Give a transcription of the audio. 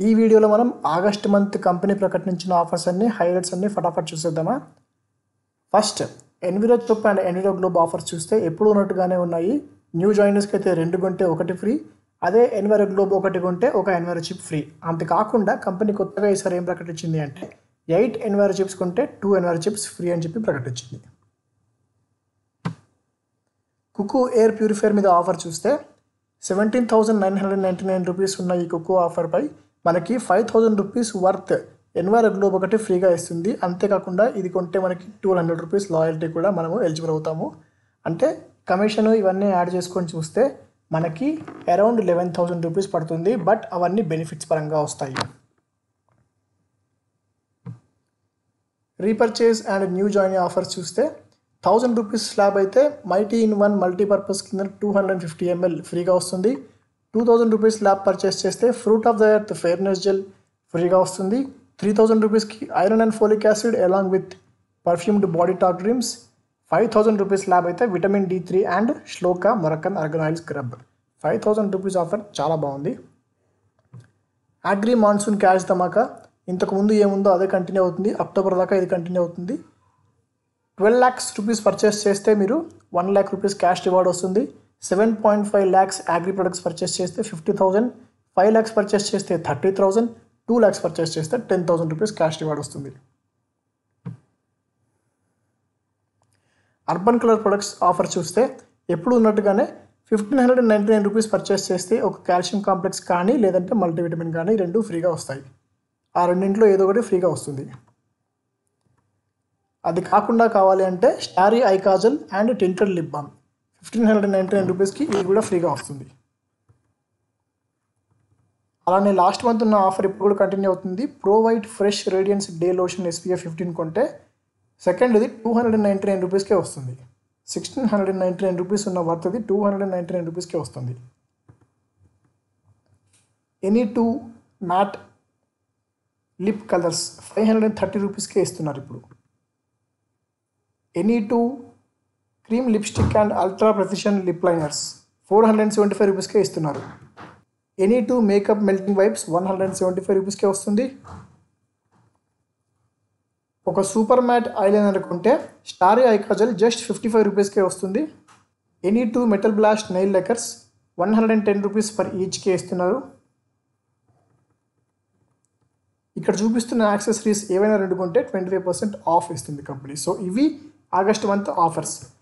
ఈ వీడియోలో మనం ఆగస్ట్ మంత్ కంపెనీ ప్రకటించిన ఆఫర్స్ అన్ని హైలైట్స్ అన్ని ఫటాఫట్ చూసేద్దామా first Enviro chip and Enviro globe offers చూస్తే ఎప్పుడు ఉన్నట్టుగానే ఉన్నాయి న్యూ జాయినర్స్కి అయితే రెండు కొంటే ఒకటి ఫ్రీ అదే ఎన్వైరో గ్లోబ్ ఒకటి కొంటే ఒక ఎన్వైరో చిప్ ఫ్రీ అంతేకాకుండా కంపెనీ కొత్తగా ఈసారి ఏం ప్రకటించింది అంటే ఎయిట్ ఎన్వైరో చిప్స్ కొంటే టూ ఎన్వైరో చిప్స్ ఫ్రీ అని చెప్పి ప్రకటించింది కుకు ఎయిర్ ప్యూరిఫైయర్ మీద ఆఫర్ చూస్తే seventeen thousand nine hundred ninety nine rupees ఉన్న ఈ కుకు ఆఫర్పై మనకి five thousand rupees worth Enviro globe ఒకటి ఫ్రీగా ఇస్తుంది అంతేకాకుండా ఇది కొంటే మనకి టూ హండ్రెడ్ రూపీస్ లాయల్టీ కూడా మనము ఎలిజిబుల్ అవుతాము అంటే కమిషన్ ఇవన్నీ యాడ్ చేసుకొని చూస్తే మనకి అరౌండ్ లెవెన్ థౌసండ్ రూపీస్ పడుతుంది బట్ అవన్నీ బెనిఫిట్స్ పరంగా వస్తాయి repurchase and new join offers చూస్తే థౌజండ్ రూపీస్ స్లాబ్ అయితే మల్టీ ఇన్ వన్ మల్టీపర్పస్ కింద టూ హండ్రెడ్ ఫిఫ్టీ ఎంఎల్ ఫ్రీగా వస్తుంది టూ థౌజండ్ రూపీస్ స్లాబ్ పర్చేస్ చేస్తే fruit of the earth fairness gel ఫ్రీగా వస్తుంది త్రీ థౌజండ్ రూపీస్కి iron and folic acid along with perfumed body talc dreams five thousand rupees slab అయితే vitamin D three and Shloka Moroccan argan oil scrub five thousand rupees offer చాలా బాగుంది agri monsoon cash ధమాకా ఇంతకు ముందు ఏముందో అదే కంటిన్యూ అవుతుంది October దాకా ఇది కంటిన్యూ అవుతుంది ట్వెల్వ్ ల్యాక్స్ రూపీస్ పర్చేస్ చేస్తే మీరు one lakh rupees cash reward వస్తుంది seven point five lakhs agri products purchase చేస్తే fifty thousand five lakhs purchase చేస్తే thirty thousand two lakhs purchase చేస్తే ten thousand rupees cash reward వస్తుంది అర్బన్ కలర్ ప్రొడక్ట్స్ ఆఫర్ చూస్తే ఎప్పుడు ఉన్నట్టుగానే fifteen hundred ninety nine rupees purchase చేస్తే ఒక కాల్షియం కాంప్లెక్స్ కానీ లేదంటే మల్టీవిటమిన్ కానీ రెండు ఫ్రీగా వస్తాయి ఆ రెండింటిలో ఏదో ఒకటి ఫ్రీగా వస్తుంది అది కాకుండా కావాలి అంటే starry eye kajal and tinted lip balm fifteen hundred ninety nine రూపీస్కి ఇది కూడా ఫ్రీగా వస్తుంది అలానే లాస్ట్ మంత్ ఉన్న ఆఫర్ ఇప్పుడు కూడా కంటిన్యూ అవుతుంది pro white fresh radiance day lotion SPF fifteen కొంటే సెకండ్ ఇది టూ హండ్రెడ్ నైంటీ నైన్ రూపీస్కే వస్తుంది sixteen hundred ninety nine rupees ఉన్న వర్త్ అది టూ హండ్రెడ్ నైంటీ నైన్ రూపీస్కే వస్తుంది any two matte lip colours five hundred and thirty రూపీస్కే ఇస్తున్నారు ఇప్పుడు any two cream lipstick and ultra precision lip liners four hundred and seventy five రూపీస్కే ఇస్తున్నారు any two makeup melting wipes one hundred and seventy five రూపీస్కే వస్తుంది ఒక super matte eyeliner కొంటే starry eye kajal just fifty five రూపీస్కే వస్తుంది any two metal blast nail lacquers one hundred and ten rupees per ఈచ్కే ఇస్తున్నారు ఇక్కడ చూపిస్తున్న యాక్సెసరీస్ ఏవైనా రెండు కొంటే ట్వంటీ ఫైవ్ పర్సెంట్ ఆఫ్ ఇస్తుంది కంపెనీ సో ఇవి ఆగస్ట్ మంత్ ఆఫర్స్